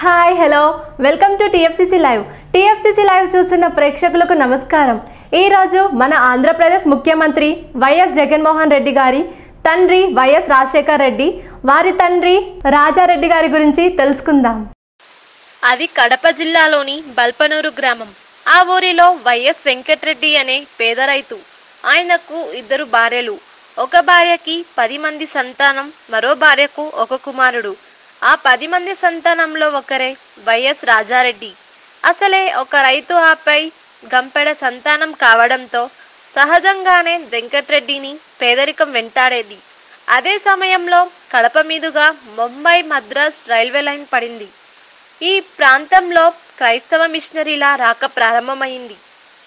Hi hello welcome to TFCC live TFCC live చూస్తున్న ప్రేక్షకులకు నమస్కారం ఈరోజు మన ఆంధ్రప్రదేశ్ ముఖ్యమంత్రి వైఎస్ జగన్మోహన్ రెడ్డి గారి తండ్రి వైఎస్ రాజశేఖర్ రెడ్డి వారి తండ్రి రాజారెడ్డి గారి గురించి తెలుసుకుందాం అది కడప జిల్లాలోని బల్పనూరు గ్రామం ఆ ఊరిలో వైఎస్ వెంకటరెడ్డి అనే పేద రైతు ఆయనకు ఇద్దరు భార్యలు ఒక భార్యకి పది మంది సంతానం మరో భార్యకు ఒక కుమారుడు ఆ పది మంది సంతానంలో ఒకరే వైఎస్ రాజారెడ్డి అసలే ఒక రైతు ఆపై గంపెడ సంతానం కావడంతో సహజంగానే వెంకట్రెడ్డిని పేదరికం వెంటాడేది అదే సమయంలో కడప మీదుగా ముంబై మద్రాస్ రైల్వే లైన్ పడింది ఈ ప్రాంతంలో క్రైస్తవ మిషనరీల రాక ప్రారంభమైంది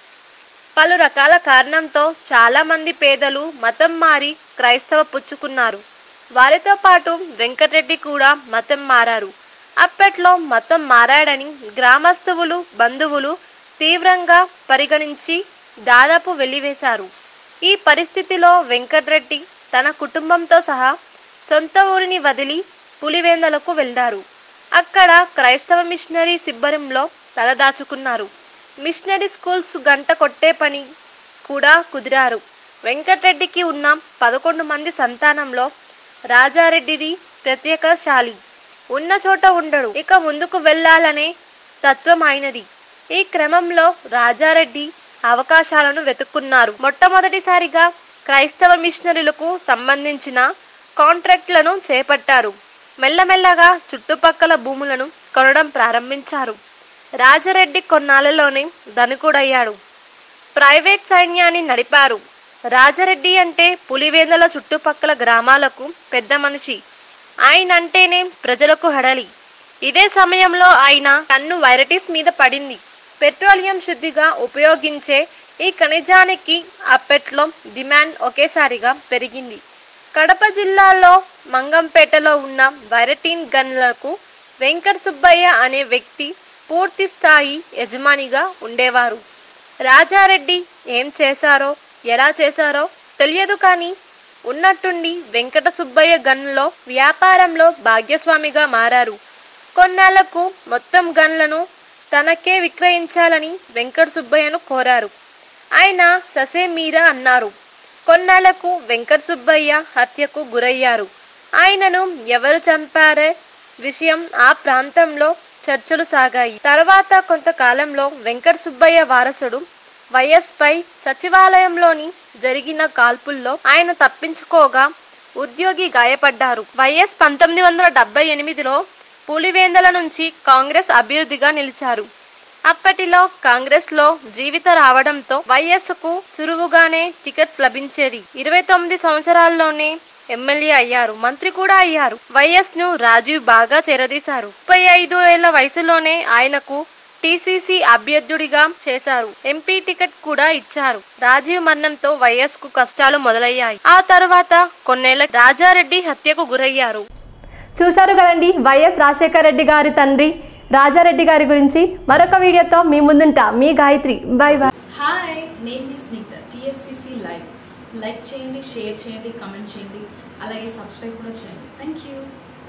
పలు రకాల కారణంతో చాలా మంది పేదలు మతం మారి క్రైస్తవ పుచ్చుకున్నారు వారితో పాటు వెంకటరెడ్డి కూడా మతం మారారు అప్పట్లో మతం మారాడని గ్రామస్తువులు బంధువులు తీవ్రంగా పరిగణించి దాదాపు వెలివేశారు ఈ పరిస్థితిలో వెంకటరెడ్డి తన కుటుంబంతో సహా సొంత ఊరిని వదిలి పులివేందలకు వెళ్లారు అక్కడ క్రైస్తవ మిషనరీ శిబిరంలో తలదాచుకున్నారు మిషనరీ స్కూల్స్ గంట కొట్టే పని కూడా కుదిరారు వెంకటరెడ్డికి ఉన్న పదకొండు మంది సంతానంలో రాజారెడ్డిది ప్రత్యేకశాలి ఉన్న చోట ఉండడు ఇక ముందుకు వెళ్ళాలనే తత్వం ఆయనది ఈ క్రమంలో రాజారెడ్డి అవకాశాలను వెతుక్కున్నారు మొట్టమొదటిసారిగా క్రైస్తవ మిషనరీలకు సంబంధించిన కాంట్రాక్ట్లను చేపట్టారు మెల్లమెల్లగా చుట్టుపక్కల భూములను కొనడం ప్రారంభించారు రాజారెడ్డి కొన్నాళ్ళలోనే ధనికుడయ్యాడు ప్రైవేట్ సైన్యాన్ని నడిపారు రాజారెడ్డి అంటే పులివేందల చుట్టుపక్కల గ్రామాలకు పెద్ద మనిషి ఆయన అంటేనే ప్రజలకు హడలి ఇదే సమయంలో ఆయన కన్ను వైరటిస్ మీద పడింది పెట్రోలియం శుద్ధిగా ఉపయోగించే ఈ ఖనిజానికి అప్పట్లో డిమాండ్ ఒకేసారిగా పెరిగింది కడప జిల్లాలో మంగంపేటలో ఉన్న వైరటీన్ గన్లకు వెంకట సుబ్బయ్య అనే వ్యక్తి పూర్తి స్థాయి యజమానిగా ఉండేవారు రాజారెడ్డి ఏం చేశారో ఎలా చేశారో తెలియదు కానీ ఉన్నట్టుండి వెంకట సుబ్బయ్య గన్లో వ్యాపారంలో భాగ్యస్వామిగా మారారు కొన్నాళ్లకు మొత్తం గన్లను తనకే విక్రయించాలని వెంకట సుబ్బయ్యను కోరారు ఆయన ససే మీరా అన్నారు కొన్నాళ్లకు వెంకట సుబ్బయ్య హత్యకు గురయ్యారు ఆయనను ఎవరు చంపారే విషయం ఆ ప్రాంతంలో చర్చలు సాగాయి తర్వాత కొంతకాలంలో వెంకట సుబ్బయ్య వారసుడు వైఎస్ పై సచివాలయంలోని జరిగిన కాల్పుల్లో ఆయన తప్పించుకోగా ఉద్యోగి గాయపడ్డారు వైఎస్ పంతొమ్మిది వందల డెబ్బై ఎనిమిదిలో పులివేందల నుంచి కాంగ్రెస్ అభ్యర్థిగా నిలిచారు అప్పటిలో కాంగ్రెస్ లో జీవిత రావడంతో వైఎస్ కు సులువుగానే టికెట్స్ లభించేది ఇరవై తొమ్మిది సంవత్సరాల్లోనే ఎమ్మెల్యే అయ్యారు మంత్రి కూడా అయ్యారు వైఎస్ ను రాజీవ్ బాగా చేరదీశారు ముప్పై ఐదు ఏళ్ల వయసులోనే ఆయనకు టీసీసీ అభ్యర్థుడిగా చేశారు ఎంపీ టికెట్ కూడా ఇచ్చారు రాజీవ్ మరణంతో వైఎస్ కు కష్టాలు మొదలయ్యాయి ఆ తర్వాత కొన్నేళ్ల రాజారెడ్డి హత్యకు గురయ్యారు చూశారు కదండి వైఎస్ రాజశేఖర్ రెడ్డి గారి తండ్రి రాజారెడ్డి గారి గురించి మరొక వీడియోతో మీ ముందుంటా మీ గాయత్రి బాయ్ బాయ్ హాయ్ నేను మీ స్నిగ్ధ టీఎఫ్సిసి లైవ్ లైక్ చేయండి షేర్ చేయండి కమెంట్ చేయండి అలాగే సబ్స్క్రైబ్ కూడా చేయండి థ్యాంక్ యూ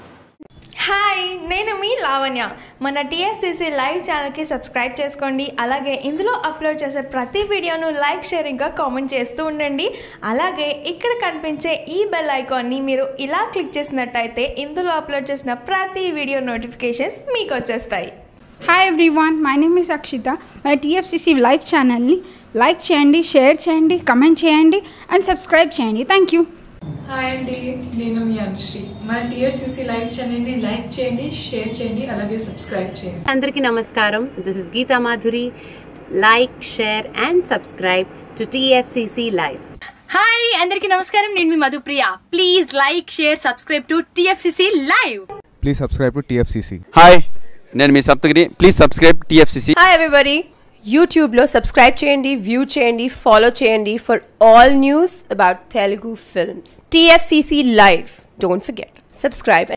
హాయ్ నేను మీ లావణ్య మన టీఎస్సీసీ లైవ్ ఛానల్కి సబ్స్క్రైబ్ చేసుకోండి అలాగే ఇందులో అప్లోడ్ చేసే ప్రతి వీడియోను లైక్ షేర్ ఇంకా కామెంట్ చేస్తూ ఉండండి అలాగే ఇక్కడ కనిపించే ఈ బెల్ ఐకాన్ని మీరు ఇలా క్లిక్ చేసినట్టయితే ఇందులో అప్లోడ్ చేసిన ప్రతి వీడియో నోటిఫికేషన్స్ మీకు వచ్చేస్తాయి hi everyone my name is Akshitha మన టీఎఫ్సిసి లైవ్ ఛానల్ని లైక్ చేయండి షేర్ చేయండి కమెంట్ చేయండి అండ్ సబ్స్క్రైబ్ చేయండి థ్యాంక్ యూ హాయ్ అండి నేను మీ అనుశ్రీ మన టీఎఫ్సిసి లైవ్ ఛానల్ని లైక్ చేయండి షేర్ చేయండి అలాగే సబ్స్క్రైబ్ చేయండి అందరికీ నమస్కారం this is Geetha Madhuri like share and subscribe to TFCC live hi అందరికీ నమస్కారం నేను మీ Madhupriya please like share subscribe to TFCC live please subscribe to TFCC. Hi నేను మీ Saptagiri please subscribe TFCC hi everybody యూట్యూబ్లో సబ్స్క్రైబ్ చేయండి వ్యూ చేయండి ఫాలో చేయండి for all news about Telugu films TFCC live don't forget subscribe